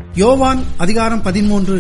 யோவான் அதிகாரம் பதிமூன்று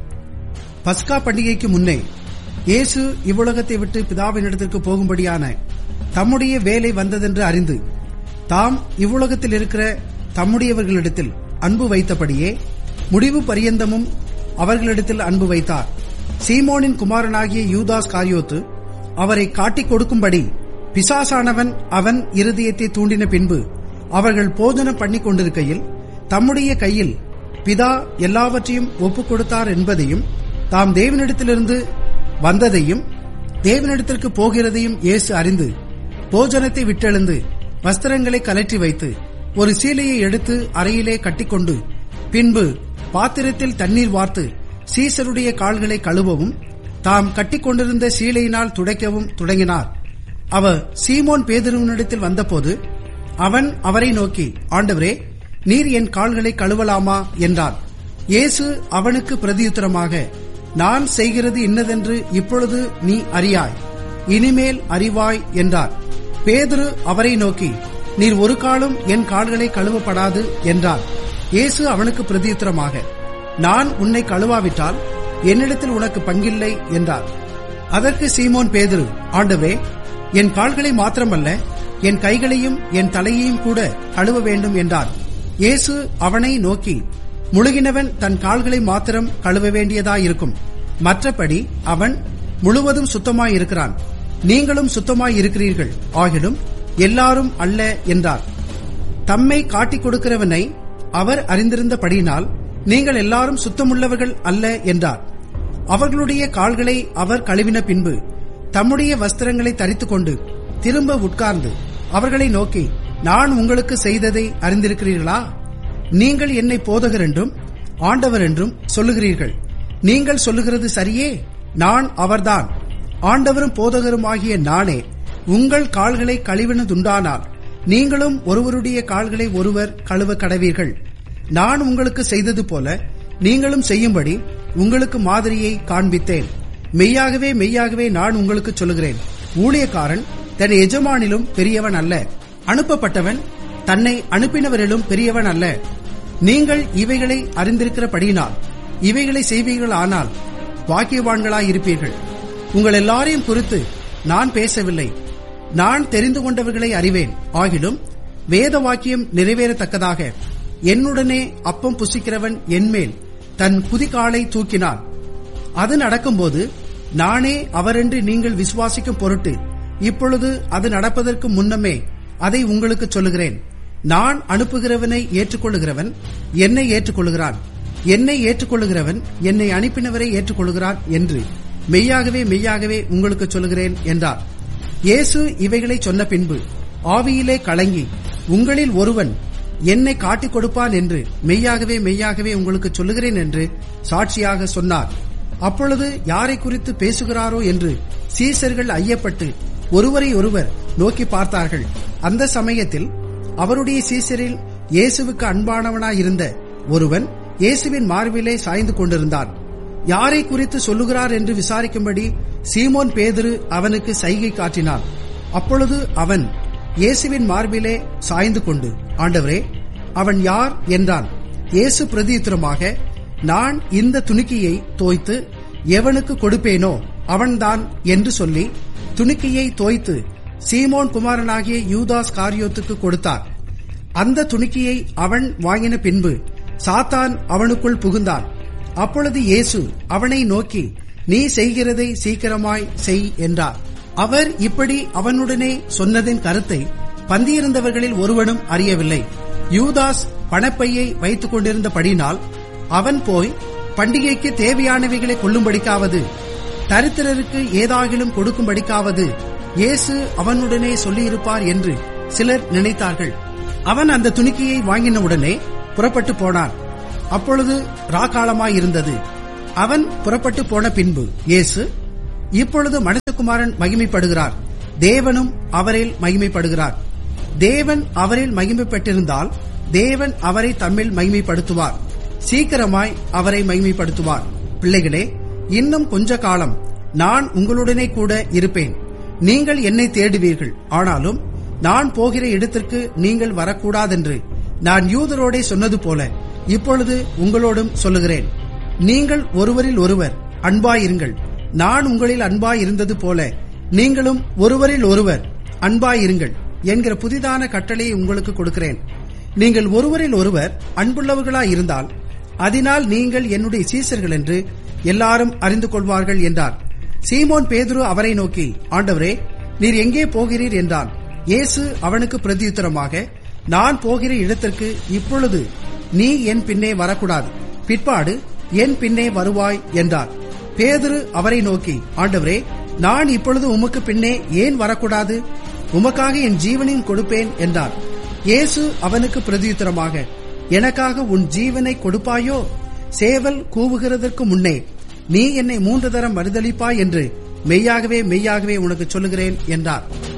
பஸ்கா பண்டிகைக்கு முன்னே இயேசு இவ்வுலகத்தை விட்டு பிதாவினிடத்திற்கு போகும்படியான தம்முடைய வேலை வந்ததென்று அறிந்து தாம் இவ்வுலகத்தில் இருக்கிற தம்முடையவர்களிடத்தில் அன்பு வைத்தபடியே முடிவு பரியந்தமும் அவர்களிடத்தில் அன்பு வைத்தார் சீமோனின் குமாரனாகிய யூதாஸ் காரியோத்து அவரை காட்டிக் கொடுக்கும்படி பிசாசானவன் அவன் இருதயத்தை தூண்டின பின்பு அவர்கள் போஜனம் பண்ணிக் கொண்டிருக்கையில் தம்முடைய கையில் பிதா எல்லாவற்றையும் ஒப்புக் கொடுத்தார் என்பதையும் தாம் தேவனிடத்திலிருந்து வந்ததையும் தேவனிடத்திற்கு போகிறதையும் இயேசு அறிந்து போஜனத்தை விட்டெழுந்து வஸ்திரங்களை கலற்றி வைத்து ஒரு சீலையை எடுத்து அறையிலே கட்டிக்கொண்டு பின்பு பாத்திரத்தில் தண்ணீர் வார்த்து சீசருடைய கால்களை கழுவவும் தாம் கட்டிக்கொண்டிருந்த சீலையினால் துடைக்கவும் தொடங்கினார் அவர் சீமோன் பேதுருவனிடத்தில் வந்தபோது அவன் அவரை நோக்கி ஆண்டவரே நீர் என் கால்களை கழுவலாமா என்றான் இயேசு அவனுக்கு பிரதியுத்தரமாக நான் செய்கிறது இன்னதென்று இப்பொழுது நீ அறியாய் இனிமேல் அறிவாய் என்றார் பேதுரு அவரை நோக்கி நீர் ஒரு காலம் என் கால்களை கழுவப்படாது என்றார் இயேசு அவனுக்கு பிரதியுத்தரமாக நான் உன்னை கழுவாவிட்டால் என்னிடத்தில் உனக்கு பங்கில்லை என்றார் அதற்கு சீமோன் பேதுரு ஆண்டவரே என் கால்களை மாத்திரமல்ல என் கைகளையும் என் தலையையும் கூட கழுவ வேண்டும் என்றார் இயேசு அவனை நோக்கி முழுகினவன் தன் கால்களை மாத்திரம் கழுவ வேண்டியதாயிருக்கும் மற்றபடி அவன் முழுவதும் சுத்தமாயிருக்கிறான் நீங்களும் சுத்தமாயிருக்கிறீர்கள் ஆகிலும் எல்லாரும் அல்ல என்றார் தம்மை காட்டிக் கொடுக்கிறவனை அவர் அறிந்திருந்தபடியினால் நீங்கள் எல்லாரும் சுத்தமுள்ளவர்கள் அல்ல என்றார் அவர்களுடைய கால்களை அவர் கழுவின பின்பு தம்முடைய வஸ்திரங்களை தரித்துக் கொண்டு திரும்ப உட்கார்ந்து அவர்களை நோக்கி நான் உங்களுக்கு செய்ததை அறிந்திருக்கிறீர்களா நீங்கள் என்னை போதகர் என்றும் ஆண்டவர் என்றும் சொல்லுகிறீர்கள் நீங்கள் சொல்லுகிறது சரியே நான் அவர்தான் ஆண்டவரும் போதகரும் ஆகிய நானே உங்கள் கால்களை கழுவினதுண்டானால் நீங்களும் ஒருவருடைய கால்களை ஒருவர் கழுவ கடவீர்கள் நான் உங்களுக்கு செய்தது போல நீங்களும் செய்யும்படி உங்களுக்கு மாதிரியை காண்பித்தேன் மெய்யாகவே மெய்யாகவே நான் உங்களுக்கு சொல்லுகிறேன் ஊழியக்காரன் தன் எஜமானிலும் பெரியவன் அல்ல அனுப்பப்பட்டவன் தன்னை அனுப்பினவரிலும் பெரியவன் அல்ல நீங்கள் இவைகளை அறிந்திருக்கிறபடியினால் இவைகளை செய்வீர்கள் ஆனால் வாக்கியவான்களாயிருப்பீர்கள் உங்கள் எல்லாரையும் குறித்து நான் பேசவில்லை நான் தெரிந்து கொண்டவர்களை அறிவேன் ஆகிலும் வேத வாக்கியம் நிறைவேறத்தக்கதாக என்னுடனே அப்பம் புசிக்கிறவன் என்மேல் தன் குதிகாலை தூக்கினான் அது நடக்கும்போது நானே அவரென்று நீங்கள் விசுவாசிக்கும் பொருட்டு இப்பொழுது அது நடப்பதற்கு முன்னமே அதை உங்களுக்கு சொல்லுகிறேன் நான் அனுப்புகிறவனை ஏற்றுக்கொள்ளுகிறவன் என்னை ஏற்றுக்கொள்ளுகிறான் என்னை ஏற்றுக்கொள்ளுகிறவன் என்னை அனுப்பினவரை ஏற்றுக்கொள்கிறான் என்று மெய்யாகவே மெய்யாகவே உங்களுக்கு சொல்லுகிறேன் என்றார் இயேசு இவைகளை சொன்ன பின்பு ஆவியிலே கலங்கி உங்களில் ஒருவன் என்னை காட்டிக் கொடுப்பான் என்று மெய்யாகவே மெய்யாகவே உங்களுக்கு சொல்லுகிறேன் என்று சாட்சியாக சொன்னார் அப்பொழுது யாரை குறித்து பேசுகிறாரோ என்று சீசர்கள் ஐயப்பட்டு ஒருவரை ஒருவர் நோக்கி பார்த்தார்கள் அந்த சமயத்தில் அவருடைய சீசரில் இயேசுவுக்கு அன்பானவனாயிருந்த ஒருவன் இயேசுவின் மார்பிலே சாய்ந்து கொண்டிருந்தான் யாரை குறித்து சொல்லுகிறார் என்று விசாரிக்கும்படி சீமோன் பேதுரு அவனுக்கு சைகை காட்டினான் அப்பொழுது அவன் இயேசுவின் மார்பிலே சாய்ந்து கொண்டு ஆண்டவரே அவன் யார் என்றான் இயேசு பிரதியுத்தரமாக நான் இந்த துணிக்கையை தோய்த்து எவனுக்கு கொடுப்பேனோ அவன்தான் என்று சொல்லி துணிக்கையை தோய்த்து சீமோன் குமாரனாகிய யூதாஸ் காரியோத்துக்கு கொடுத்தார் அந்த துணிக்கையை அவன் வாங்கின பின்பு சாத்தான் அவனுக்குள் புகுந்தான் அப்பொழுது இயேசு அவனை நோக்கி நீ செய்கிறதை சீக்கிரமாய் செய் என்றார் அவர் இப்படி அவனுடனே சொன்னதின் கருத்தை பந்தியிருந்தவர்களில் ஒருவனும் அறியவில்லை யூதாஸ் பணப்பையை வைத்துக் கொண்டிருந்தபடினால் அவன் போய் பண்டிகைக்கு தேவையானவைகளை கொள்ளும்படிக்காவது தரித்திரருக்கு ஏதாகிலும் கொடுக்கும்படிக்காவது இயேசு அவனுடனே சொல்லியிருப்பார் என்று சிலர் நினைத்தார்கள் அவன் அந்த துணிக்கையை வாங்கினவுடனே புறப்பட்டு போனான் அப்பொழுது ராக்காலமாயிருந்தது அவன் புறப்பட்டு போன பின்பு இயேசு இப்பொழுது மனிதகுமாரன் மகிமைப்படுகிறார் தேவனும் அவரில் மகிமைப்படுகிறார் தேவன் அவரில் மகிமைப்பட்டிருந்தால் தேவன் அவரை தம்மில் மகிமைப்படுத்துவார் சீக்கிரமாய் அவரை மகிமைப்படுத்துவார் பிள்ளைகளே இன்னும் கொஞ்ச காலம் நான் உங்களுடனே கூட இருப்பேன் நீங்கள் என்னை தேடுவீர்கள் ஆனாலும் நான் போகிற இடத்திற்கு நீங்கள் வரக்கூடாதென்று நான் யூதரோடே சொன்னது போல இப்பொழுது உங்களோடும் சொல்லுகிறேன் நீங்கள் ஒருவரில் ஒருவர் அன்பாயிருங்கள் நான் உங்களில் அன்பாயிருந்தது போல நீங்களும் ஒருவரில் ஒருவர் அன்பாயிருங்கள் என்கிற புதிதான கட்டளையை உங்களுக்கு கொடுக்கிறேன் நீங்கள் ஒருவரில் ஒருவர் அன்புள்ளவர்களாய் இருந்தால் அதனால் நீங்கள் என்னுடைய சீசர்கள் என்று எல்லாரும் அறிந்து கொள்வார்கள் என்றார் சீமோன் பேதுரு அவரை நோக்கி ஆண்டவரே நீர் எங்கே போகிறீர் என்றான் இயேசு அவனுக்கு பிரதியுத்தரமாக நான் போகிற இடத்திற்கு இப்பொழுது நீ என் பின்னே வரக்கூடாது பிற்பாடு என் பின்னே வருவாய் என்றார் பேதுரு அவரை நோக்கி ஆண்டவரே நான் இப்பொழுது உமக்கு பின்னே ஏன் வரக்கூடாது உமக்காக என் ஜீவனையும் கொடுப்பேன் என்றார் இயேசு அவனுக்கு பிரதியுத்தரமாக எனக்காக உன் ஜீவனை கொடுப்பாயோ சேவல் கூவுகிறதற்கு முன்னே நீ என்னை மூன்று தரம் மறுதளிப்பாய் என்று மெய்யாகவே மெய்யாகவே உனக்கு சொல்லுகிறேன் என்றார்